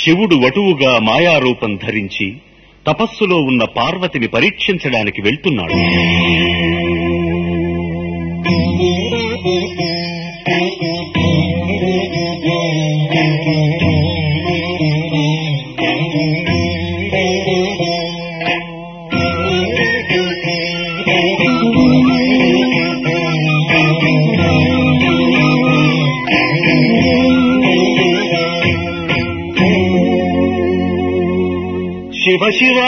శివుడు వటువుగా మాయారూపం ధరించి తపస్సులో ఉన్న పార్వతిని పరీక్షించడానికి వెళ్తున్నాడు శివ శివ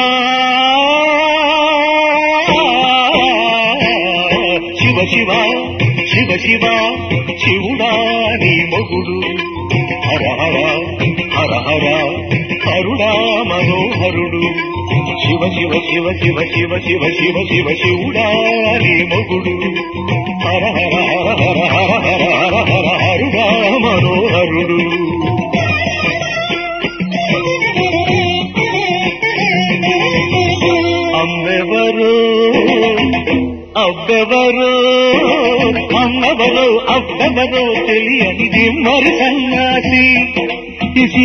శివ శివ శివ శివ శివుడా నీ మొగుడు హర హర హర హర హరుడా మనోహరుడు శివ శివ శివ శివ శివ శివ శివ శివ శివుడా నీ మొగుడు హర హర హర హర హర హర హర హర హరుడా మనోహరుడు అమ్మెవరు అబ్బెవరు అమ్మెవరు అబ్బెవరు తెలియనిది మరి సన్నాసి ఇది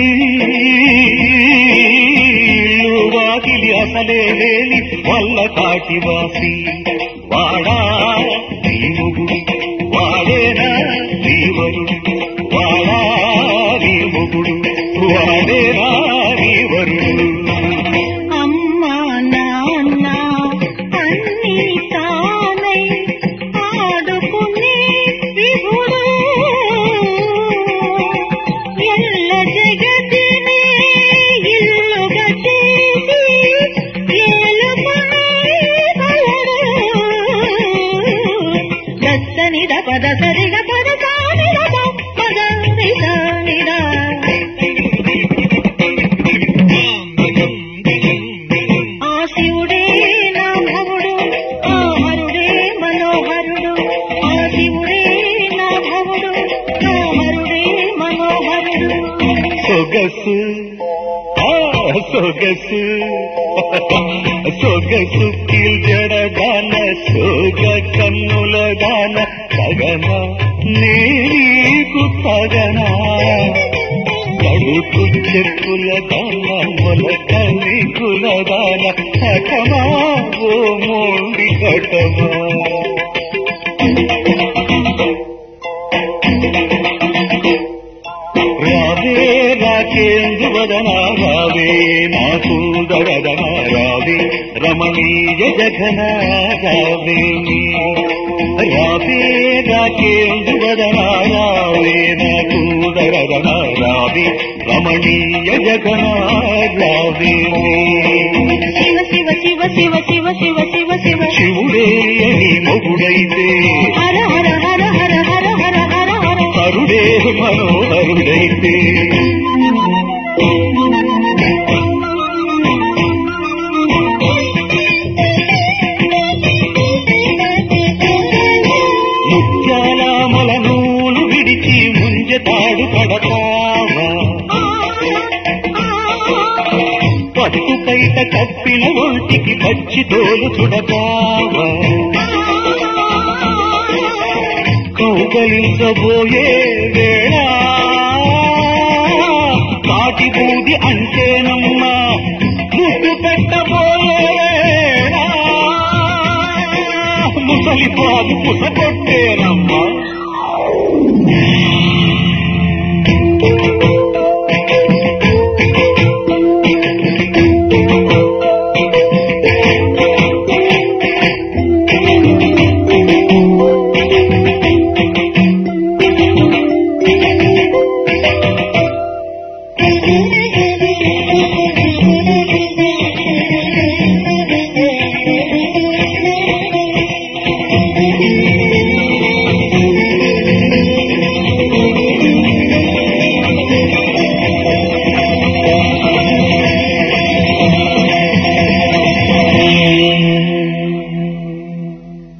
వాకిలి అసలే లేని వల్ల కాటివాసి వాడా నీ మొగుడు వాడేనా నీవరుడు వాడా నీ మొగుడు వాడేనా నీవరుడు అమ్మా నాన్న అన్ని తానై ఆడుకునే విభుడు ఎల్ల జగతిని ఇల్లుగా చేసి ఏలుకునే బలడు దత్తని పద సరిగ పద సానిద పద నిద ఆ శివుడే నా భవుడు ఆ హరుడే మనోహరుడు ఆ శివుడే నా భవుడు ఆ హరుడే మనోహరుడు సొగసు ఆ సొగసు సొగసు కీల్జడదాన సోగ కన్నుల దాన తగన నీకు తగనా కడుపు చెప్పుల దాన మొలక నీకుల దాన కటమా ఓ మోండి కటమా రావే రాకేందు వదన రావే నాకు దరదన రావే రమణీయ జఘన రావే నీ. రావే రాకేందు వదన రావే నాకు దరదన రావే రమణీయ జఘన రావే నీ. శివ శివ శివ శివ శివ శివ శివ శివ శివుడే అని మొగుడైతే హర హర హర హర హర హర హర హర హరుడే మనోహరుడైతే ముత్యాల మొలనూలు విడిచి ముంజతాడు కడతావా పట్టు పైట కప్పిన ఒంటికి పచ్చి తోలు చుడతావా కౌగలించబోయే వేళ కాటి బూది అంటే